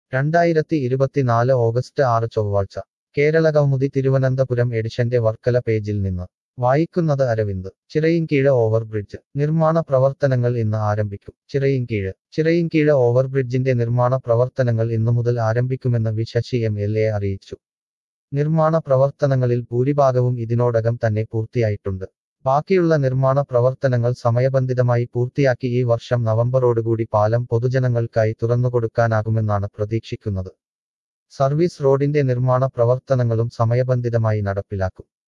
രണ്ടായിരത്തി ഇരുപത്തിനാല് ഓഗസ്റ്റ് ആറ് ചൊവ്വാഴ്ച കേരള കൗമുദി തിരുവനന്തപുരം എഡിഷന്റെ വർക്കല പേജിൽ നിന്ന് വായിക്കുന്നത് അരവിന്ദ് ചിറയിൻകീഴ് ഓവർബ്രിഡ്ജ് നിർമ്മാണ പ്രവർത്തനങ്ങൾ ഇന്ന് ആരംഭിക്കും ചിറയിൻകീഴ് ചിറയിൻകീഴ് ഓവർബ്രിഡ്ജിന്റെ നിർമ്മാണ പ്രവർത്തനങ്ങൾ ഇന്നു മുതൽ ആരംഭിക്കുമെന്ന് V Sasi M L A അറിയിച്ചു നിർമ്മാണ പ്രവർത്തനങ്ങളിൽ ഭൂരിഭാഗവും ഇതിനോടകം തന്നെ പൂർത്തിയായിട്ടുണ്ട് ബാക്കിയുള്ള നിർമ്മാണ പ്രവർത്തനങ്ങൾ സമയബന്ധിതമായി പൂർത്തിയാക്കി ഈ വർഷം നവംബറോടുകൂടി പാലം പൊതുജനങ്ങൾക്കായി തുറന്നുകൊടുക്കാനാകുമെന്നാണ് പ്രതീക്ഷിക്കുന്നത് സർവീസ് റോഡിന്റെ നിർമ്മാണ പ്രവർത്തനങ്ങളും സമയബന്ധിതമായി നടപ്പിലാക്കും